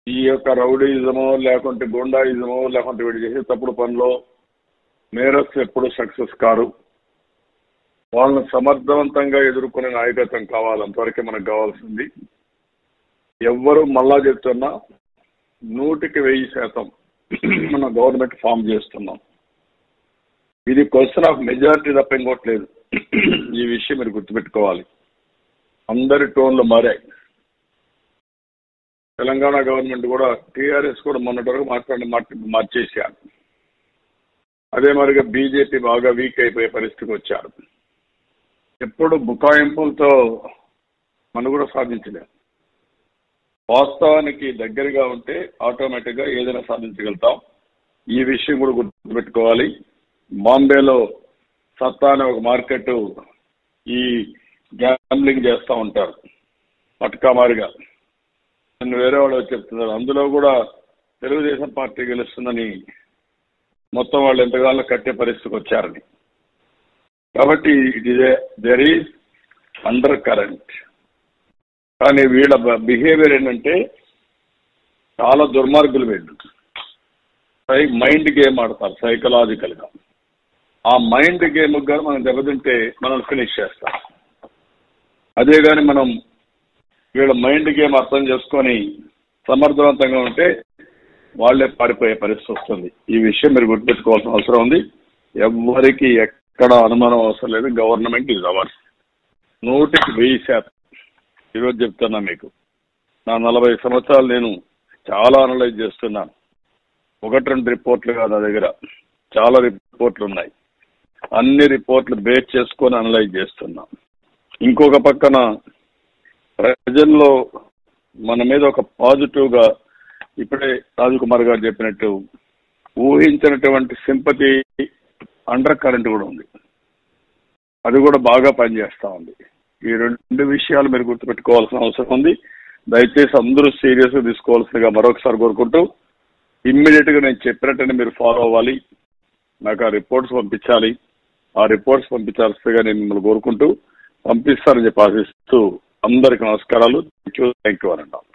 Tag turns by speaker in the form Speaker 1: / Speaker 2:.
Speaker 1: ఈ యొక్క రౌడీయిజమో లేకుంటే గుండాయిజమో లేకుంటే వీడు చేసే తప్పుడు పనిలో నేరస్ ఎప్పుడు సక్సెస్ కారు వాళ్ళని సమర్థవంతంగా ఎదుర్కొనే నాయకత్వం కావాలి అంతవరకే మనకు కావాల్సింది ఎవ్వరు మళ్ళా చెప్తున్నా నూటికి వెయ్యి శాతం మన గవర్నమెంట్ ఫామ్ చేస్తున్నాం ఇది క్వశ్చన్ ఆఫ్ మెజారిటీ తప్ప ఇంకోట్లేదు ఈ విషయం మీరు గుర్తుపెట్టుకోవాలి అందరి టోన్లు మారాయి తెలంగాణ గవర్నమెంట్ కూడా టీఆర్ఎస్ కూడా మొన్నటి వరకు మాట్లాడి మార్చేశారు అదే మరిగా బీజేపీ బాగా వీక్ అయిపోయే పరిస్థితికి వచ్చారు ఎప్పుడు బుకాయింపులతో మనుగడ సాధించలేం వాస్తవానికి దగ్గరగా ఉంటే ఆటోమేటిక్ గా ఏదైనా సాధించగలుగుతాం ఈ విషయం కూడా గుర్తుపెట్టుకోవాలి బాంబేలో సత్తా అనే ఒక మార్కెట్ ఈ గ్యాంబ్లింగ్ చేస్తూ ఉంటారు పట్కామారిగా నన్ను వేరే వాళ్ళు వచ్చి చెప్తున్నారు అందులో కూడా తెలుగుదేశం పార్టీ గెలుస్తుందని మొత్తం వాళ్ళు ఎంతగానో కట్టే పరిస్థితికి వచ్చారని కాబట్టి it is there is under current కానీ వీళ్ళ బిహేవియర్ ఏంటంటే చాలా దుర్మార్గులు వీళ్ళు సై మైండ్ గేమ్ ఆడతారు సైకలాజికల్ గా ఆ మైండ్ గేమ్ కానీ మనం దెబ్బతింటే మనం ఫినిష్ చేస్తాం అదే కానీ మనం వీళ్ళ మైండ్ గేమ్ అర్థం చేసుకొని సమర్థవంతంగా ఉంటే వాళ్లే పారిపోయే పరిస్థితి వస్తుంది ఈ విషయం మీరు గుర్తుపెట్టుకోవాల్సిన అవసరం ఉంది ఎవ్వరికి ఎక్కడ అనుమానం అవసరం లేదు గవర్నమెంట్ ఇస్ అవర్స్ నూటికి వెయ్యి శాతం ఈరోజు చెప్తున్నా మీకు నా నలభై సంవత్సరాలు నేను చాలా అనలైజ్ చేస్తున్నాను ఒకటి రెండు రిపోర్ట్లు కాదు నా దగ్గర చాలా రిపోర్ట్లు ఉన్నాయి అన్ని రిపోర్ట్లు బేస్ చేసుకొని అనలైజ్ చేస్తున్నా ఇంకొక పక్కన ప్రజల్లో మన మీద ఒక పాజిటివ్ గా ఇప్పుడే రాజకుమార్ గారు చెప్పినట్టు ఊహించినటువంటి సింపతి అండర్ కరెంట్ కూడా ఉంది అది కూడా బాగా పనిచేస్తా ఉంది ఈ రెండు విషయాలు మీరు గుర్తుపెట్టుకోవాల్సిన అవసరం ఉంది దయచేసి అందరూ సీరియస్ గా తీసుకోవాల్సిందిగా మరొకసారి కోరుకుంటూ ఇమ్మీడియట్ గా నేను చెప్పినట్టునే మీరు ఫాలో అవ్వాలి నాకు ఆ రిపోర్ట్స్ పంపించాలి ఆ రిపోర్ట్స్ పంపించాల్సిందిగా నేను మిమ్మల్ని కోరుకుంటూ పంపిస్తారని చెప్పి ఆశిస్తూ అందరికి నమస్కారాలు థ్యాంక్ యూ థ్యాంక్ యూ అనంటాం